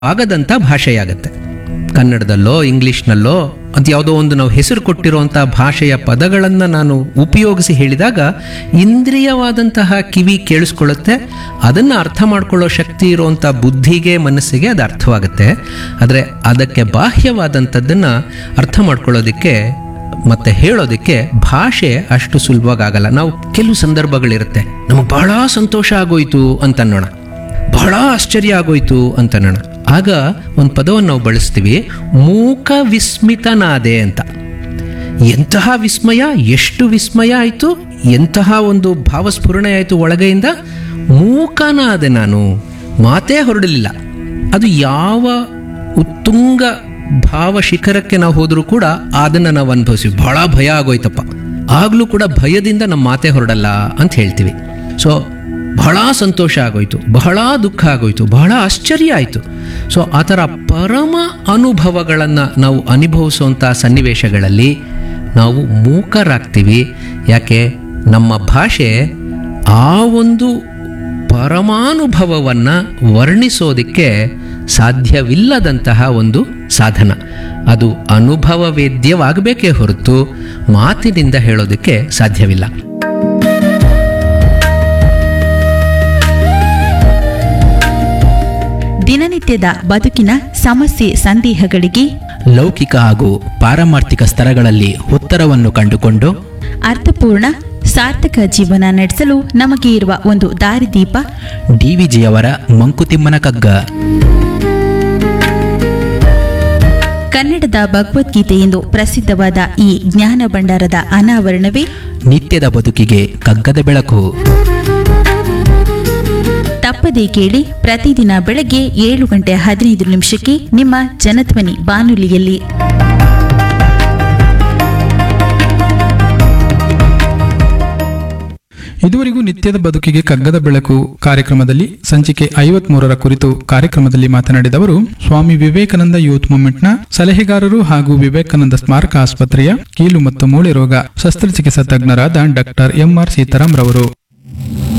ಆಗದಂಥ ಭಾಷೆಯಾಗತ್ತೆ ಕನ್ನಡದಲ್ಲೋ ಇಂಗ್ಲಿಷ್ನಲ್ಲೋ ಅದು ಯಾವುದೋ ಒಂದು ನಾವು ಹೆಸರು ಕೊಟ್ಟಿರುವಂಥ ಭಾಷೆಯ ಪದಗಳನ್ನು ನಾನು ಉಪಯೋಗಿಸಿ ಹೇಳಿದಾಗ ಇಂದ್ರಿಯವಾದಂತಹ ಕಿವಿ ಕೇಳಿಸ್ಕೊಳ್ಳುತ್ತೆ ಅದನ್ನು ಅರ್ಥ ಮಾಡ್ಕೊಳ್ಳೋ ಶಕ್ತಿ ಇರುವಂಥ ಬುದ್ಧಿಗೆ ಮನಸ್ಸಿಗೆ ಅದು ಅರ್ಥವಾಗುತ್ತೆ ಆದರೆ ಅದಕ್ಕೆ ಬಾಹ್ಯವಾದಂಥದ್ದನ್ನು ಅರ್ಥ ಮಾಡ್ಕೊಳ್ಳೋದಕ್ಕೆ ಮತ್ತೆ ಹೇಳೋದಕ್ಕೆ ಭಾಷೆ ಅಷ್ಟು ಸುಲಭವಾಗಿ ಆಗಲ್ಲ ನಾವು ಕೆಲವು ಸಂದರ್ಭಗಳಿರುತ್ತೆ ನಮಗೆ ಬಹಳ ಸಂತೋಷ ಆಗೋಯ್ತು ಅಂತ ಅನ್ನೋಣ ಬಹಳ ಆಶ್ಚರ್ಯ ಆಗೋಯ್ತು ಅಂತ ಅನ್ನೋಣ ಆಗ ಒಂದು ಪದವನ್ನು ನಾವು ಬಳಸ್ತೀವಿ ಮೂಕ ವಿಸ್ಮಿತನಾದೆ ಅಂತ ಎಂತಹ ವಿಸ್ಮಯ ಎಷ್ಟು ವಿಸ್ಮಯ ಆಯಿತು ಎಂತಹ ಒಂದು ಭಾವಸ್ಫುರಣೆ ಆಯಿತು ಒಳಗೆಯಿಂದ ಮೂಕನಾದೆ ನಾನು ಮಾತೇ ಹೊರಡಲಿಲ್ಲ ಅದು ಯಾವ ಉತ್ತುಂಗ ಭಾವ ಶಿಖರಕ್ಕೆ ನಾವು ಹೋದರೂ ಕೂಡ ಅದನ್ನು ನಾವು ಅನುಭವಿಸ್ತೀವಿ ಬಹಳ ಭಯ ಆಗೋಯ್ತಪ್ಪ ಆಗಲೂ ಕೂಡ ಭಯದಿಂದ ನಮ್ಮ ಮಾತೇ ಹೊರಡಲ್ಲ ಅಂತ ಹೇಳ್ತೀವಿ ಸೊ ಬಹಳ ಸಂತೋಷ ಆಗೋಯ್ತು ಬಹಳ ದುಃಖ ಆಗೋಯ್ತು ಬಹಳ ಆಶ್ಚರ್ಯ ಆಯಿತು ಸೊ ಆ ಥರ ಪರಮ ಅನುಭವಗಳನ್ನು ನಾವು ಅನುಭವಿಸುವಂಥ ಸನ್ನಿವೇಶಗಳಲ್ಲಿ ನಾವು ಮೂಕರಾಗ್ತೀವಿ ಯಾಕೆ ನಮ್ಮ ಭಾಷೆ ಆ ಒಂದು ಪರಮಾನುಭವವನ್ನು ವರ್ಣಿಸೋದಕ್ಕೆ ಸಾಧ್ಯವಿಲ್ಲದಂತಹ ಒಂದು ಸಾಧನ ಅದು ಅನುಭವ ವೇದ್ಯವಾಗಬೇಕೇ ಹೊರತು ಮಾತಿನಿಂದ ಹೇಳೋದಕ್ಕೆ ಸಾಧ್ಯವಿಲ್ಲ ದಿನನಿತ್ಯದ ಬದುಕಿನ ಸಮಸ್ಯೆ ಸಂದೇಹಗಳಿಗೆ ಲೌಕಿಕ ಹಾಗೂ ಪಾರಮಾರ್ಥಿಕ ಸ್ತರಗಳಲ್ಲಿ ಉತ್ತರವನ್ನು ಕಂಡುಕೊಂಡು ಅರ್ಥಪೂರ್ಣ ಸಾರ್ಥಕ ಜೀವನ ನಡೆಸಲು ನಮಗೆ ಇರುವ ಒಂದು ದಾರಿದೀಪ ಡಿವಿಜಿಯವರ ಮಂಕುತಿಮ್ಮನ ಕಗ್ಗ ಕನ್ನಡದ ಭಗವದ್ಗೀತೆ ಎಂದು ಪ್ರಸಿದ್ಧವಾದ ಈ ಜ್ಞಾನ ಭಂಡಾರದ ಅನಾವರಣವೇ ನಿತ್ಯದ ಬದುಕಿಗೆ ಕಗ್ಗದ ಬೆಳಕು ತಪ್ಪದೇ ಕೇಳಿ ಪ್ರತಿದಿನ ಬೆಳಗ್ಗೆ ಏಳು ಗಂಟೆ ಹದಿನೈದು ನಿಮಿಷಕ್ಕೆ ನಿಮ್ಮ ಜನಧ್ವನಿ ಬಾನುಲಿಯಲ್ಲಿ ಇದುವರೆಗೂ ನಿತ್ಯದ ಬದುಕಿಗೆ ಕಗ್ಗದ ಬೆಳಕು ಕಾರ್ಯಕ್ರಮದಲ್ಲಿ ಸಂಚಿಕೆ ಐವತ್ಮೂರರ ಕುರಿತು ಕಾರ್ಯಕ್ರಮದಲ್ಲಿ ಮಾತನಾಡಿದವರು ಸ್ವಾಮಿ ವಿವೇಕಾನಂದ ಯೂತ್ ಮೂವ್ಮೆಂಟ್ನ ಸಲಹೆಗಾರರು ಹಾಗೂ ವಿವೇಕಾನಂದ ಸ್ಮಾರಕ ಆಸ್ಪತ್ರೆಯ ಕೀಲು ಮತ್ತು ಮೂಳೆ ರೋಗ ಶಸ್ತ್ರಚಿಕಿತ್ಸಾ ತಜ್ಞರಾದ ಡಾಕ್ಟರ್ ಎಂಆರ್ ಸೀತಾರಾಮ್ ರವರು